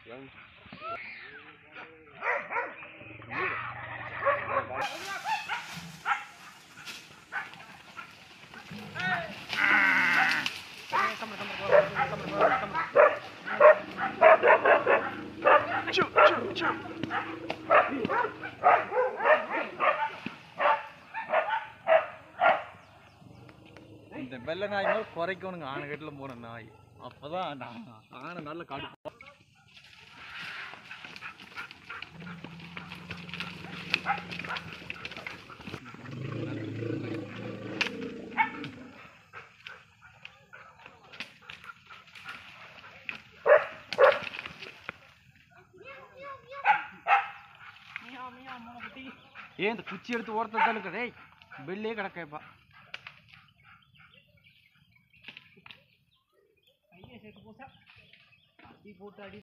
இந்த வெள்ளை நாய் மாதிரி குறைக்கணுங்க ஆனைக்கட்டில் போன நாய் அப்பதான் நான் ஆனை நல்ல காடு ஏன் இந்த குச்சி எடுத்து ஓரத்தில் தள்ளுக்க டேய் வெளிலே கிடக்கப்பா